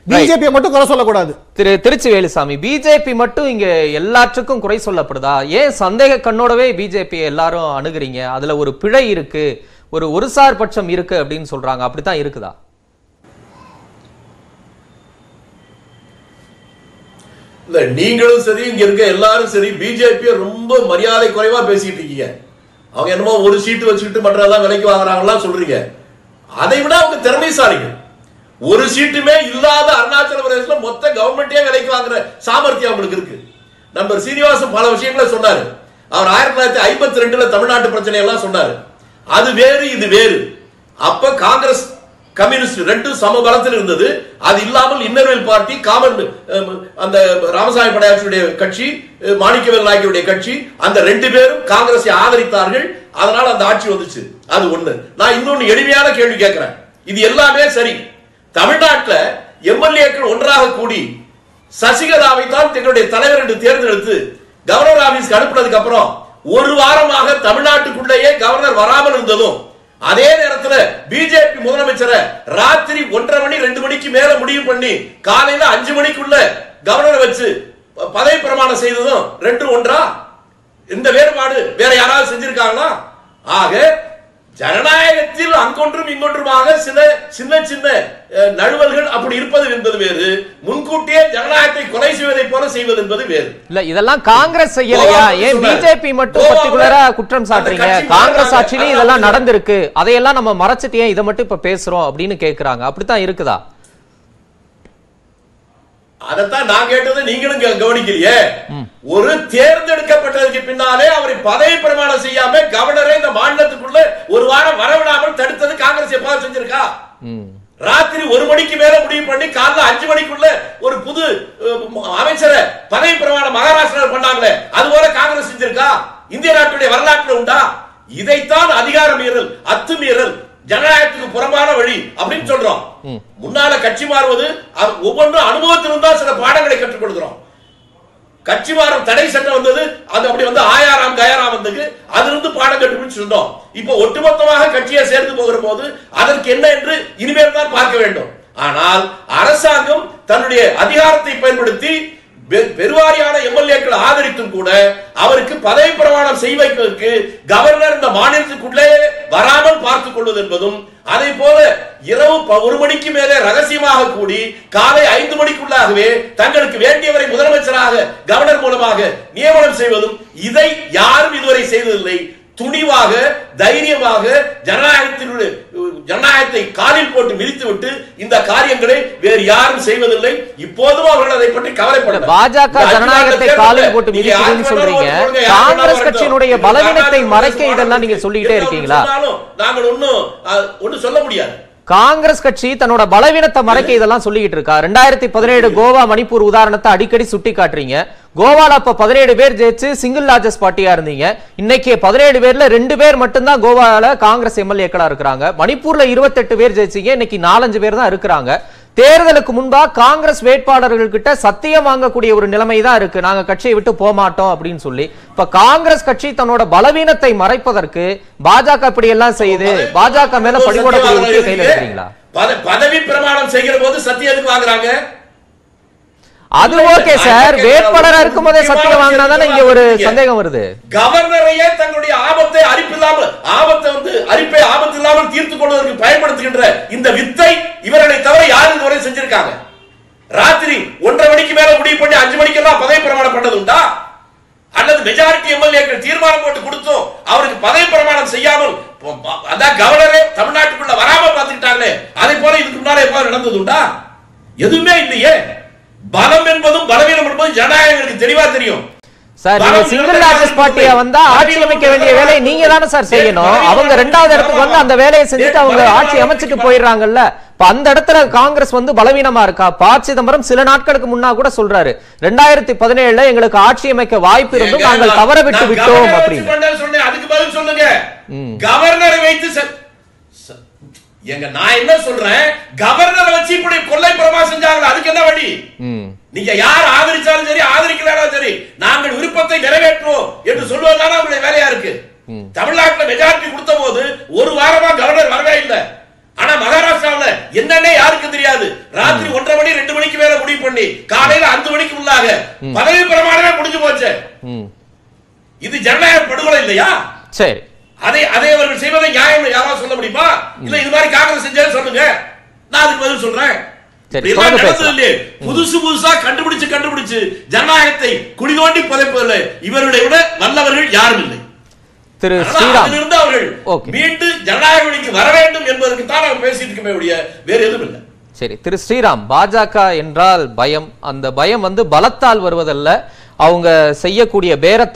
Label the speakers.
Speaker 1: பிஜேபியை மட்டும் குறை சொல்லக்கூடாது
Speaker 2: திரு திருச்சி வேலுசாமி பிஜேபி மட்டும் இங்க எல்லாற்றுக்கும் குறை சொல்லப்படுதா ஏன் சந்தேக கண்ணோடவே பிஜேபி எல்லாரும் அணுகுறீங்க அதுல ஒரு பிழை இருக்கு ஒரு ஒருசார் பட்சம் இருக்கு அப்படின்னு சொல்றாங்க அப்படித்தான் இருக்குதா
Speaker 3: இல்ல நீங்களும் சரி இங்க இருக்க எல்லாரும் சரி பிஜேபி ரொம்ப மரியாதை குறைவா பேசிட்டு இருக்கீங்க அவங்க என்னமோ ஒரு சீட்டு வச்சுக்கிட்டு மற்றதெல்லாம் விலைக்கு வாங்குறாங்களா சொல்றீங்க அதை விட அவங்க திறமைசாலிகள் ஒரு சீட்டுமே இல்லாத அருணாச்சல பிரதேசல மொத்த கவர்மெண்டே விலைக்கு வாங்குற சாமர்த்தியம் அவங்களுக்கு இருக்கு நம்பர் சீனிவாசன் பல விஷயங்களை சொன்னாரு அவர் ஆயிரத்தி தொள்ளாயிரத்தி ஐம்பத்தி ரெண்டுல தமிழ்நாட்டு பிரச்சனை எல்லாம் சொன்னாரு அது வேறு இது வேறு அப்ப காங்கிரஸ் கம்யூனிஸ்ட் ரெண்டும் சம பலத்தில் இருந்தது அது இல்லாமல் இன்னர்வேல் பார்ட்டி காமன் அஹ், அந்த ராமசாமி படையாச்சியுடைய கட்சி அஹ், மாணிக்கவேல் நாயக்கருடைய கட்சி அந்த ரெண்டு பேரும் காங்கிரஸை ஆதரித்தார்கள் அதனால அந்த ஆட்சி வந்துச்சு அது ஒண்ணு நான் இன்னொன்னு எளிமையான கேள்வி கேட்கிறேன் இது எல்லாமே சரி தமிழ்நாட்டுல எம்எல்ஏக்கள் ஒன்றாக கூடி சசிகலாவை தான் தங்களுடைய தலைவர் என்று தேர்ந்தெடுத்து கவர்னர் ஆபீஸ்க்கு அனுப்புனதுக்கு அப்புறம் ஒரு வாரமாக தமிழ்நாட்டுக்குள்ளேயே கவர்னர் வராமல் இருந்ததும் அதே நேரத்துல பிஜேபி முதலமைச்சரை ராத்திரி ஒன்றரை மணி ரெண்டு மணிக்கு மேல முடிவு பண்ணி காலையில அஞ்சு மணிக்குள்ள கவர்னரை வச்சு ப- பதவி பிரமாணம் செய்ததும் ரெண்டு ஒன்றா இந்த வேறுபாடு வேற யாராவது செஞ்சிருக்காங்களா ஆக ஜனநாயகத்தில் அங்கொன்றும் இங்கொன்றுமாக சில சின்ன சின்ன அஹ், நழுவல்கள் அப்படி இருப்பது என்பது வேறு முன்கூட்டியே ஜனநாயகத்தை கொலை செய்வதை போல செய்வது என்பது வேறு
Speaker 2: இல்ல இதெல்லாம் காங்கிரஸ் செய்யலையா
Speaker 3: கோவா
Speaker 2: ஏன்
Speaker 3: சொன்னாரு.
Speaker 2: பிஜேபி மட்டும்
Speaker 3: கோவாவுல
Speaker 2: பர்டிகுலரா குற்றம்
Speaker 3: அந்த
Speaker 2: சாட்டுறீங்க
Speaker 3: கட்சி
Speaker 2: காங்கிரஸ்
Speaker 3: மாறினாங்க.
Speaker 2: ஆட்சியிலும் இதெல்லாம் நடந்திருக்கு அதையெல்லாம் நம்ம மறைச்சிட்டு ஏன் இதை மட்டும் இப்ப பேசுறோம் அப்படின்னு கேக்குறாங்க அப்படித்தான் இருக்குதா
Speaker 3: அதைத்தான் நான் கேட்டதை நீங்களும் கவ- கவனிக்கலையே ஒரு தேர்ந்தெடுக்கப்பட்டதற்கு பின்னாலே அவரை பதவி பிரமாணம் செய்யாம கவர்னரை இந்த மாநிலத்துக்குள்ள ஒரு வாரம் வரவிடாமல் தடுத்தது காங்கிரஸ் எப்போது செஞ்சிருக்கா
Speaker 2: ம்
Speaker 3: ராத்திரி ஒரு மணிக்கு மேல முடிவு பண்ணி காலைல அஞ்சு மணிக்குள்ள ஒரு புது அஹ், அமைச்சரை பதவி பிரமாணம் மகாராஷ்டிராவில் பண்ணாங்களே அது போல காங்கிரஸ் செஞ்சிருக்கா இந்திய நாட்டுடைய வரலாற்றுல உண்டா இதைத்தான் அதிகார மீறல் அத்துமீறல் ஜனநாயகத்துக்கு புறம்பான வழி அப்படின்னு சொல்றோம் முன்னால கட்சி மாறுவது அது ஒவ்வொன்றும் அனுபவத்திலிருந்து தான் சில பாடங்களை கற்றுக் கொடுக்கிறோம் கட்சி மாறும் தடை சட்டம் வந்தது அது அப்படி வந்து ஆயாராம் கயாராம் வந்தது அதிலிருந்து பாடம் கட்டுப்பிடிச்சு சொன்னோம் இப்போ ஒட்டுமொத்தமாக கட்சியை சேர்ந்து போகிற போது அதற்கு என்ன என்று இனிமேல் தான் பார்க்க வேண்டும் ஆனால் அரசாங்கம் தன்னுடைய அதிகாரத்தை பயன்படுத்தி பெ- பெருவாரியான எம்எல்ஏக்கள் ஆதரித்தும் கூட அவருக்கு பதவி பிரமாணம் செய்வதற்கு கவர்னர் இந்த மாநிலத்துக்குள்ளே வராமல் பார்த்துக் கொள்வது என்பதும் அதே போல இரவு ப- ஒரு மணிக்கு மேலே ரகசியமாக கூடி காலை ஐந்து மணிக்குள்ளாகவே தங்களுக்கு வேண்டியவரை முதலமைச்சராக கவர்னர் மூலமாக நியமனம் செய்வதும் இதை யாரும் இதுவரை செய்ததில்லை துணிவாக தைரியமாக ஜனநாயகத்தினுடைய ஜனநாயகத்தை காலில் போட்டு மிதித்துவிட்டு இந்த காரியங்களை வேறு யாரும் செய்வதில்லை இப்போதும் அவர்கள் அதை பற்றி கவலைப்பட
Speaker 2: பாஜக ஜனநாயகத்தை காலில் போட்டு மிதிக்குதுன்னு சொல்றீங்க காங்கிரஸ் கட்சியினுடைய பலவீனத்தை மறைக்க இதெல்லாம் நீங்க சொல்லிக்கிட்டே இருக்கீங்களா
Speaker 3: நாங்கள் ஒன்னும் அஹ், ஒண்ணும் சொல்ல முடியாது
Speaker 2: காங்கிரஸ் கட்சி தன்னோட பலவீனத்தை மறைக்க இதெல்லாம் சொல்லிக்கிட்டு இருக்கா ரெண்டாயிரத்தி பதினேழு கோவா மணிப்பூர் உதாரணத்தை அடிக்கடி சுட்டி காட்டுறீங்க கோவால அப்ப பதினேழு பேர் ஜெயிச்சு சிங்கிள் லார்ஜஸ்ட் பார்ட்டியா இருந்தீங்க இன்னைக்கு பதினேழு பேர்ல ரெண்டு பேர் மட்டும்தான் கோவால காங்கிரஸ் எம்எல்ஏக்களா இருக்கிறாங்க மணிப்பூர்ல இருபத்தெட்டு பேர் ஜெயிச்சீங்க இன்னைக்கு நாலஞ்சு பேர் தான் இருக்கிறாங்க தேர்தலுக்கு முன்பா காங்கிரஸ் வேட்பாளர்கள் கிட்ட சத்தியம் வாங்கக்கூடிய ஒரு நிலைமை தான் இருக்கு நாங்க கட்சியை விட்டு போக மாட்டோம் அப்படின்னு சொல்லி இப்ப காங்கிரஸ் கட்சி தன்னோட பலவீனத்தை மறைப்பதற்கு பாஜக இப்படி எல்லாம் செய்யுது பாஜக மேல பழிபோடக்கூடிய உத்தியை கையில எடுக்கிறீங்களா
Speaker 3: பத- பதவி பிரமாணம் செய்கிற போது சத்தியம் எதுக்கு வாங்குறாங்க
Speaker 2: அது ஓகே சார் வேட்பாளரா இருக்கும் போதே சத்தியம் வாங்கினா தானே இங்க ஒரு சந்தேகம் வருது
Speaker 3: கவர்னரையே தங்களுடைய ஆபத்தை அரிப்பில்லாமல் ஆபத்தை வந்து அரிப்பை ஆபத்து இல்லாமல் தீர்த்துக் கொள்வதற்கு பயன்படுத்துகின்ற இந்த வித்தை இவர்களை தவிர யாரும் இதுவரை செஞ்சிருக்காங்க ராத்திரி ஒன்றரை மணிக்கு மேல முடிவு பண்ணி அஞ்சு மணிக்கெல்லாம் பதவி பிரமாணம் பண்ணது உண்டா அல்லது மெஜாரிட்டி எம்எல்ஏக்கள் தீர்மானம் போட்டு கொடுத்தோம் அவருக்கு பதவி பிரமாணம் செய்யாமல் ப- ப- அதான் கவர்னரே தமிழ்நாட்டுக்குள்ள வராம பார்த்துக்கிட்டாங்களே அதை போல இதுக்கு முன்னாலே எப்போ நடந்தது உண்டா எதுவுமே இல்லையே பலம் என்பதும் பலவீனம் என்பதும் ஜனநாயகங்களுக்கு தெளிவா தெரியும்
Speaker 2: சார் நீங்க சிங்கிள் லார்ஜஸ்ட் பார்ட்டியா வந்தா ஆட்சி அமைக்க வேண்டிய வேலையை நீங்க தானே சார் செய்யணும் அவங்க ரெண்டாவது இடத்துக்கு வந்து அந்த வேலையை செஞ்சுட்டு அவங்க ஆட்சி அமைச்சிட்டு போயிடுறாங்கல்ல இப்ப அந்த இடத்துல காங்கிரஸ் வந்து பலவீனமா இருக்கா ப சிதம்பரம் சில நாட்களுக்கு முன்னா கூட சொல்றாரு ரெண்டாயிரத்தி பதினேழுல எங்களுக்கு ஆட்சி அமைக்க வாய்ப்பு இருந்தும் நாங்கள் தவற விட்டு
Speaker 3: நான்
Speaker 2: விட்டோம்
Speaker 3: கவர்னரை வச்சு
Speaker 2: அப்படின்னு
Speaker 3: பண்ணேன்னு சொன்னேன். அதுக்கு பதில் சொல்லுங்க
Speaker 2: ம்.
Speaker 3: கவர்னரை வைத்து செ- செ- எங்க நான் என்ன சொல்றேன் கவர்னரை வச்சு இப்படி கொள்ளை பிரமா செஞ்சாங்களா அதுக்கு என்ன வழி
Speaker 2: ம்.
Speaker 3: நீங்க யார் ஆதரிச்சாலும் சரி ஆதரிக்கலாலும் சரி நாங்கள் விருப்பத்தை நிறைவேற்றுவோம் என்று சொல்வதுதானே அவங்களுடைய வேலையா இருக்கு தமிழ்நாட்டுல மெஜாரிட்டி கொடுத்த போது ஒரு வாரமா கவர்னர் வரவே இல்லை ஆனா மகாராஷ்டிராவுல என்னன்னே யாருக்கும் தெரியாது ராத்திரி ஒன்றரை மணி மணி ரெண்டு மணிக்கு மேல முடிவு பண்ணி காலையில அஞ்சு மணிக்கு உள்ளாக பதவி பிரமாணமே முடிஞ்சு போச்சு
Speaker 2: ம்
Speaker 3: இது ஜனநாயக படுகொலை இல்லையா
Speaker 2: சரி
Speaker 3: அதை அதை அவர்கள் செய்வதை நியாயம் யாராவது சொல்ல முடியுமா இல்ல இது மாதிரி காங்கிரஸ் செஞ்சாலும் சொல்லுங்க நான் அதுக்கு பதில் சொல்றேன்
Speaker 2: சரி,
Speaker 3: இப்படி எல்லாம்
Speaker 2: தொடர்ந்து
Speaker 3: நடந்தது
Speaker 2: பேசலாம்.
Speaker 3: இல்லையே. புதுசு புதுசா கண்டுபிடிச்சு கண்டுபிடிச்சு ஜனநாயகத்தை குழி தோண்டி புதைப்பதில்லை இவர்களை விட நல்லவர்கள் யாரும் இல்லை
Speaker 2: திரு
Speaker 3: அதனால
Speaker 2: ஸ்ரீராம்
Speaker 3: அதிலிருந்து அவர்கள்
Speaker 2: Okay.
Speaker 3: மீண்டு ஜனநாயக வழிக்கு வர வேண்டும் என்பதற்கு தான் அவங்க பேசிட்டு இருக்கமே ஒழிய வேற எதுவும் இல்லை
Speaker 2: சரி திரு ஸ்ரீராம் பாஜக என்றால் பயம் அந்த பயம் வந்து பலத்தால் வருவதல்ல அவங்க செய்யக்கூடிய பேரத்தால்